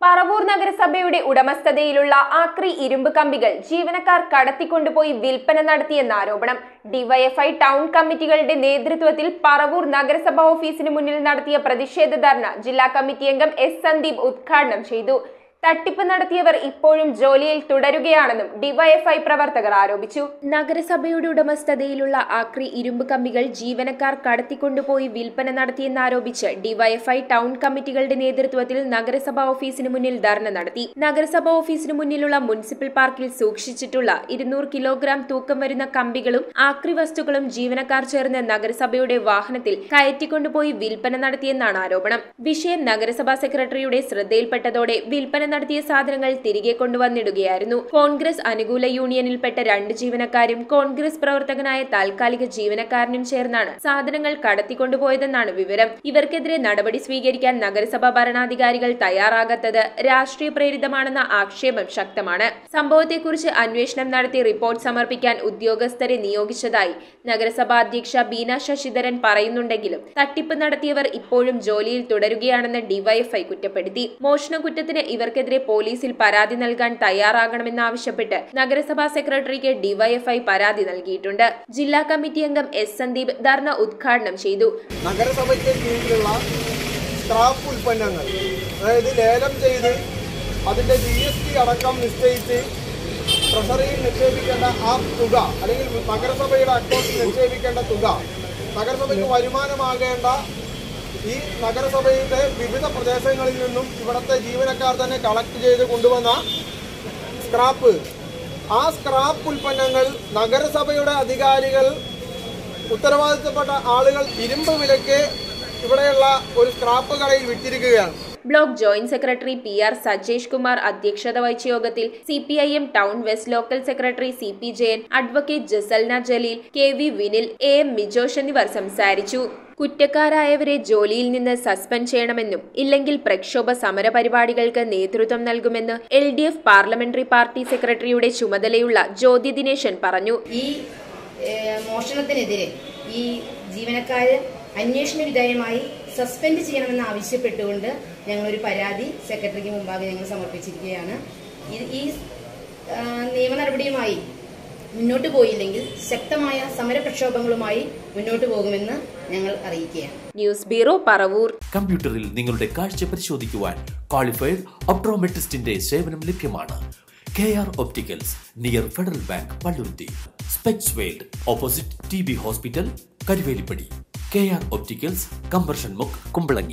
പറവൂർ നഗരസഭയുടെ ഉടമസ്ഥതയിലുള്ള ആക്രി ഇരുമ്പ് കമ്പികൾ ജീവനക്കാർ കടത്തിക്കൊണ്ടുപോയി വിൽപ്പന നടത്തിയെന്ന ആരോപണം ഡിവൈഎഫ്ഐ ടൗൺ കമ്മിറ്റികളുടെ നേതൃത്വത്തിൽ പറവൂർ നഗരസഭ ഓഫീസിന് മുന്നിൽ നടത്തിയ പ്രതിഷേധ ധർണ ജില്ലാ കമ്മിറ്റി അംഗം എസ് സന്ദീപ് ഉദ്ഘാടനം ചെയ്തു തട്ടിപ്പ് നടത്തിയവർ ഇപ്പോഴും ജോലിയിൽ തുടരുകയാണെന്നും ഡിവൈഎഫ്ഐ പ്രവർത്തകർ ആരോപിച്ചു നഗരസഭയുടെ ഉടമസ്ഥതയിലുള്ള ആക്രി ഇരുമ്പ് കമ്പികൾ ജീവനക്കാർ കടത്തിക്കൊണ്ടുപോയി വിൽപ്പന നടത്തിയെന്നാരോപിച്ച് ഡിവൈഎഫ്ഐ ടൗൺ കമ്മിറ്റികളുടെ നേതൃത്വത്തിൽ നഗരസഭ ഓഫീസിന് മുന്നിൽ ധർണ നടത്തി നഗരസഭ ഓഫീസിന് മുന്നിലുള്ള മുനിസിപ്പൽ പാർക്കിൽ സൂക്ഷിച്ചിട്ടുള്ള ഇരുന്നൂറ് കിലോഗ്രാം തൂക്കം വരുന്ന കമ്പികളും ആക്രി വസ്തുക്കളും ജീവനക്കാർ ചേർന്ന് നഗരസഭയുടെ വാഹനത്തിൽ കയറ്റിക്കൊണ്ടുപോയി വിൽപ്പന നടത്തിയെന്നാണ് ആരോപണം വിഷയം നഗരസഭാ സെക്രട്ടറിയുടെ ശ്രദ്ധയിൽപ്പെട്ടതോടെ വിൽപ്പന നടത്തിയ സാധനങ്ങൾ തിരികെ കൊണ്ടുവന്നിടുകയായിരുന്നു കോൺഗ്രസ് അനുകൂല യൂണിയനിൽപ്പെട്ട രണ്ട് ജീവനക്കാരും കോൺഗ്രസ് പ്രവർത്തകനായ താൽക്കാലിക ജീവനക്കാരനും ചേർന്നാണ് സാധനങ്ങൾ കടത്തിക്കൊണ്ടുപോയതെന്നാണ് വിവരം ഇവർക്കെതിരെ നടപടി സ്വീകരിക്കാൻ നഗരസഭാ ഭരണാധികാരികൾ തയ്യാറാകാത്തത് രാഷ്ട്രീയ പ്രേരിതമാണെന്ന ആക്ഷേപം ശക്തമാണ് സംഭവത്തെക്കുറിച്ച് അന്വേഷണം നടത്തി റിപ്പോർട്ട് സമർപ്പിക്കാൻ ഉദ്യോഗസ്ഥരെ നിയോഗിച്ചതായി നഗരസഭാ അധ്യക്ഷ ബീന ശശിധരൻ പറയുന്നുണ്ടെങ്കിലും തട്ടിപ്പ് നടത്തിയവർ ഇപ്പോഴും ജോലിയിൽ തുടരുകയാണെന്ന് ഡിവൈഎഫ്ഐ കുറ്റപ്പെടുത്തി മോഷണക്കുറ്റത്തിന് ഇവർക്കെതിരെ പോലീസിൽ പരാതി നൽകാൻ തയ്യാറാകണമെന്നാവശ്യപ്പെട്ട് നഗരസഭാ സെക്രട്ടറിക്ക് ഡിവൈഎഫ്ഐ പരാതി നൽകിയിട്ടുണ്ട് ജില്ലാ കമ്മിറ്റി അംഗം എസ് സന്ദീപ് ധർണ ഉദ്ഘാടനം ചെയ്തു നഗരസഭയ്ക്ക് കീഴിലുള്ള സ്ക്രാപ്പ് ഉൽപ്പന്നങ്ങൾ അതായത് ലേലം ചെയ്ത് അതിൻ്റെ ജി എസ് ടി അടക്കം നിശ്ചയിച്ച് ട്രഷറിയിൽ നിക്ഷേപിക്കേണ്ട ആ തുക അല്ലെങ്കിൽ നഗരസഭയുടെ അക്കൗണ്ടിൽ നിക്ഷേപിക്കേണ്ട തുക നഗരസഭയ്ക്ക് വരുമാനമാകേണ്ട ഈ നഗരസഭയുടെ വിവിധ പ്രദേശങ്ങളിൽ നിന്നും ഇവിടുത്തെ ജീവനക്കാർ തന്നെ കളക്ട് ചെയ്ത് കൊണ്ടുവന്ന സ്ക്രാപ്പ് ആ സ്ക്രാപ്പ് ഉൽപ്പന്നങ്ങൾ നഗരസഭയുടെ അധികാരികൾ ഉത്തരവാദിത്തപ്പെട്ട ആളുകൾ ഇരുമ്പ് വിലയ്ക്ക് ഇവിടെയുള്ള ഒരു സ്ക്രാപ്പ് കടയിൽ വിറ്റിരിക്കുകയാണ് block joint secretary P R Sajesh Kumar അധ്യക്ഷത വഹിച്ച യോഗത്തിൽ C P I M town west local secretary C P Jayan advocate Jasalna Jaleel K V Vinil A M Mijosh എന്നിവർ സംസാരിച്ചു കുറ്റക്കാരായവരെ ജോലിയിൽ നിന്ന് സസ്പെൻഡ് ചെയ്യണമെന്നും ഇല്ലെങ്കിൽ പ്രക്ഷോഭ സമര പരിപാടികൾക്ക് നേതൃത്വം നൽകുമെന്ന് L D F parliamentary party സെക്രട്ടറിയുടെ ചുമതലയുള്ള ജ്യോതി ദിനേശൻ പറഞ്ഞു ഈ ഏഹ്, മോഷണത്തിനെതിരെ ഈ ജീവനക്കാര് അന്വേഷണ വിധേയമായി സസ്പെൻഡ് ചെയ്യണമെന്ന് ആവശ്യപ്പെട്ടുകൊണ്ട് ഞങ്ങളൊരു പരാതി സെക്രട്ടറിക്ക് മുമ്പാകെ ഞങ്ങൾ സമർപ്പിച്ചിരിക്കുകയാണ് ഇത് ഈ ആ, നിയമ നടപടിയുമായി മുന്നോട്ട് പോയില്ലെങ്കിൽ ശക്തമായ സമരപ്രക്ഷോഭങ്ങളുമായി മുന്നോട്ട് പോകുമെന്ന് ഞങ്ങൾ അറിയിക്കുകയാണ് ന്യൂസ് ബ്യൂറോ പറവൂർ കമ്പ്യൂട്ടറിൽ നിങ്ങളുടെ കാഴ്ച പരിശോധിക്കുവാൻ ക്വാളിഫൈഡ് ഒപ്ട്രോമെട്രിസ്റ്റിന്റെ സേവനം ലഭ്യമാണ് K R opticals near federal bank Palluruthy specs world opposite T B hospital Karuvelippady K R opticals കമ്പർഷൻ മുക്ക് കുമ്പളങ്ങി